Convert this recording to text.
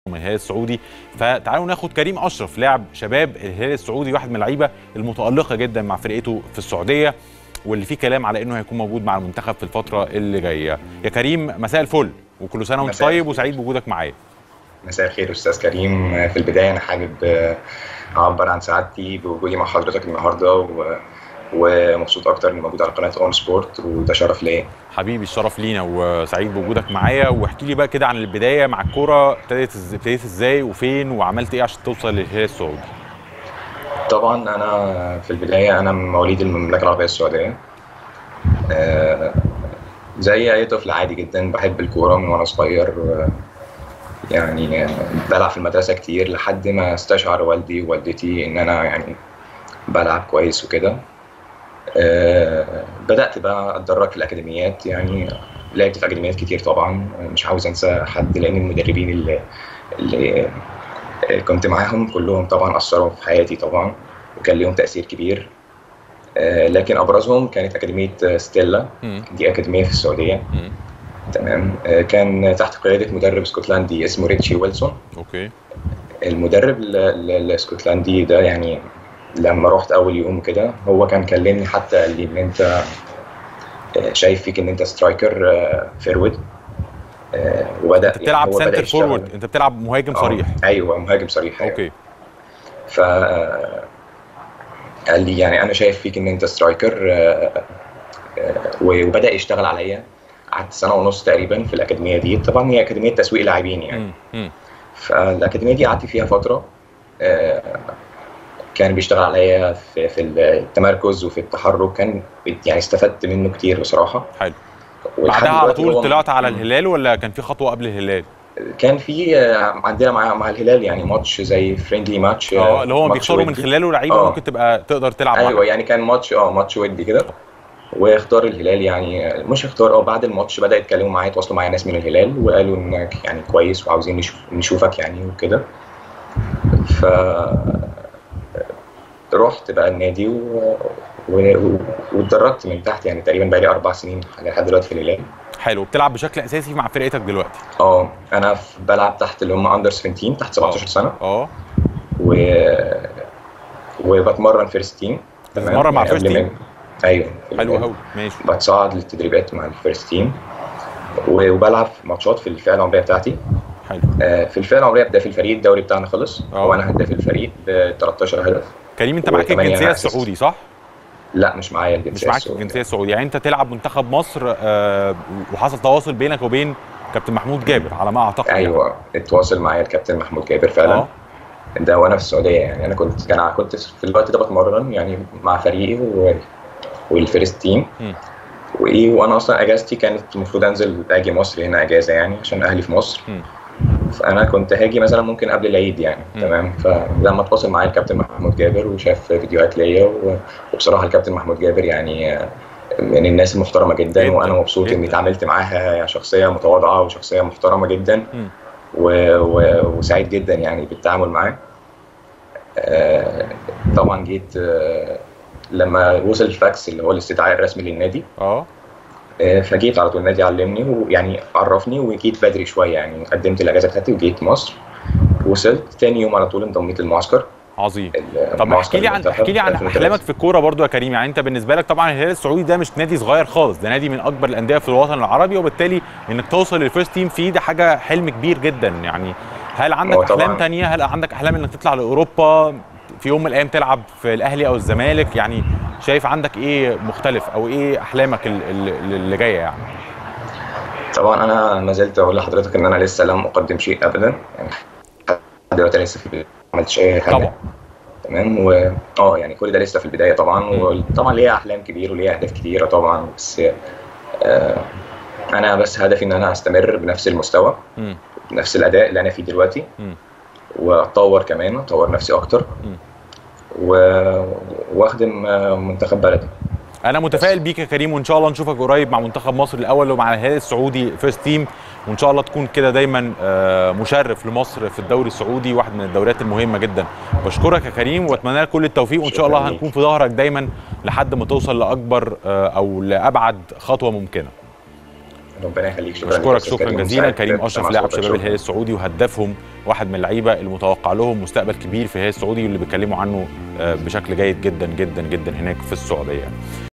من الهلال السعودي فتعالوا ناخد كريم اشرف لاعب شباب الهلال السعودي واحد من اللعيبه المتالقه جدا مع فرقته في السعوديه واللي فيه كلام على انه هيكون موجود مع المنتخب في الفتره اللي جايه يا كريم مساء الفل وكل سنه وانت مساء طيب الخير. وسعيد بوجودك معايا مساء الخير استاذ كريم في البدايه انا حابب اعبر عن سعادتي بوجودي مع حضرتك النهارده و... ومبسوط اكتر اني موجود على قناه اون سبورت وده شرف ليا حبيبي الشرف لينا وسعيد بوجودك معايا واحكي لي بقى كده عن البدايه مع الكوره ابتديت إز- ابتديت ازاي وفين وعملت ايه عشان توصل للهلال السعودي طبعا انا في البدايه انا من مواليد المملكه العربيه السعوديه آه، زي اي طفل عادي جدا بحب الكوره من وانا صغير آه، يعني آه، بلعب في المدرسه كتير لحد ما استشعر والدي ووالدتي ان انا يعني بلعب كويس وكده آه، بدات بقى اتدرج في الاكاديميات يعني لعبت في اكاديميات كتير طبعا مش عاوز انسى حد لان المدربين اللي, اللي كنت معاهم كلهم طبعا اثروا في حياتي طبعا وكان ليهم تاثير كبير آه، لكن ابرزهم كانت اكاديميه ستيلا مم. دي اكاديميه في السعوديه مم. تمام آه، كان تحت قياده مدرب اسكتلندي اسمه ريتشي ويلسون اوكي المدرب ال- ال- الاسكتلندي ده يعني لما رحت اول يوم كده هو كان كلمني حتى قال لي ان انت آه، شايف فيك ان انت سترايكر آه، فيرود آه، وبدا انت بتلعب هو بدأ سنتر يشتغل- فورورد انت بتلعب مهاجم آه، صريح ايوه مهاجم صريح أيوة. اوكي ف قال لي يعني انا شايف فيك ان انت سترايكر آه، آه، وبدا يشتغل عليا قعدت سنه ونص تقريبا في الاكاديميه دي طبعا هي اكاديميه تسويق لاعبين يعني مم. مم. فالاكاديميه دي قعدت فيها فتره آه، كان بيشتغل عليا في في التمركز وفي التحرك كان يعني استفدت منه كتير بصراحه حلو ولحد بعدها على دلوقتي طول هو- طلعت على الهلال ولا كان في خطوه قبل الهلال كان في آه، عندنا مع مع الهلال يعني ماتش زي فريندلي ماتش اه اللي هو ماتش بيختاروا من ودي. خلاله لعيبه آه. ممكن تبقى تقدر تلعب ايوه معاها يعني كان ماتش اه ماتش ودي كده واختار الهلال يعني مش اختار اه بعد الماتش بدا يتكلموا معايا يتواصلوا معايا ناس من الهلال وقالوا انك يعني كويس وعاوزين نشوف نشوفك يعني وكده ف رحت بقى النادي و... و... واتدرجت من تحت يعني تقريبا بقى لي اربع سنين لحد دلوقتي في الهلال حلو بتلعب بشكل اساسي مع فرقتك دلوقتي اه انا في- بلعب تحت اللي هم اندر 17 تحت 17 سنه اه و وبتمرن فيرست تيم بتتمرن مع first team؟ ايوه في حلو الهلال. قوي ماشي بتصعد للتدريبات مع الفيرست تيم و- وبلعب ماتشات في الفئه العمريه بتاعتي حلو آه، في الفئه العمريه بدا في الفريق الدوري بتاعنا خلص اه. وانا هداف الفريق ب 13 هدف كريم انت معاك وثمانية الجنسيه أنا أسست. السعودي صح؟ لا مش معايا مش الجنسيه معاك السعودية. الجنسيه السعوديه يعني انت تلعب منتخب مصر آه وحصل تواصل بينك وبين كابتن محمود جابر على ما اعتقد يعني. ايوه اتواصل معايا الكابتن محمود جابر فعلا اه ده وانا في السعوديه يعني انا كنت انا كنت في الوقت ده بتمرن يعني مع فريقي و... والفيرست تيم مم. وايه وانا اصلا اجازتي كانت المفروض انزل اجي مصر هنا اجازه يعني عشان اهلي في مصر مم. فانا كنت هاجي مثلا ممكن قبل العيد يعني مم. تمام فلما اتواصل معايا الكابتن محمود جابر وشاف فيديوهات ليا و- وبصراحه الكابتن محمود جابر يعني آه، من الناس المحترمه جدا, جداً، وانا مبسوط جداً. اني اتعاملت معاها شخصيه متواضعه وشخصيه محترمه جدا مم. و... و... وسعيد جدا يعني بالتعامل معاه آه، طبعا جيت آه، لما وصل الفاكس اللي هو الاستدعاء الرسمي للنادي اه آه، فجيت على طول النادي علمني ويعني عرفني وجيت بدري شويه يعني قدمت الاجازه بتاعتي وجيت مصر وصلت تاني يوم على طول انضميت المعسكر عظيم ال- طب معسكر احكي لي عن المنتخب احكي لي عن 2003. احلامك في الكوره برضو يا كريم يعني انت بالنسبه لك طبعا الهلال السعودي ده مش نادي صغير خالص ده نادي من اكبر الانديه في الوطن العربي وبالتالي انك توصل للفيرست تيم فيه ده حاجه حلم كبير جدا يعني هل عندك هو طبعاً. احلام تانية هل عندك احلام انك تطلع لاوروبا في يوم من الايام تلعب في الاهلي او الزمالك يعني شايف عندك ايه مختلف او ايه احلامك ال- ال- اللي جايه يعني طبعا انا ما زلت اقول لحضرتك ان انا لسه لم اقدم شيء ابدا يعني لحد دلوقتي لسه في البداية، ما عملتش اي حاجه طبعا تمام و اه يعني كل ده لسه في البدايه طبعا وطبعا ليا احلام كبير وليا اهداف كتيره طبعا بس آه انا بس هدفي ان انا استمر بنفس المستوى مم. بنفس الاداء اللي انا فيه دلوقتي مم. واتطور كمان اطور نفسي اكتر مم. و... واخدم آه، منتخب بلدي انا متفائل بيك يا كريم وان شاء الله نشوفك قريب مع منتخب مصر الاول ومع الهلال السعودي فيرست تيم وان شاء الله تكون كده دايما آه، مشرف لمصر في الدوري السعودي واحد من الدوريات المهمه جدا بشكرك يا كريم واتمنى لك كل التوفيق وان شاء شكراً الله ليك. هنكون في ظهرك دايما لحد ما توصل لاكبر آه، او لابعد خطوه ممكنه ربنا يخليك شكرا لك يا بشكرك أستاذ شكرا كريم، جزيلا وسعيد كريم بسمع اشرف لاعب صوتك. شباب شكراً. الهلال السعودي وهدافهم واحد من اللعيبه المتوقع لهم مستقبل كبير في الهلال السعودي واللي بيتكلموا عنه بشكل جيد جدا جدا جدا هناك في السعوديه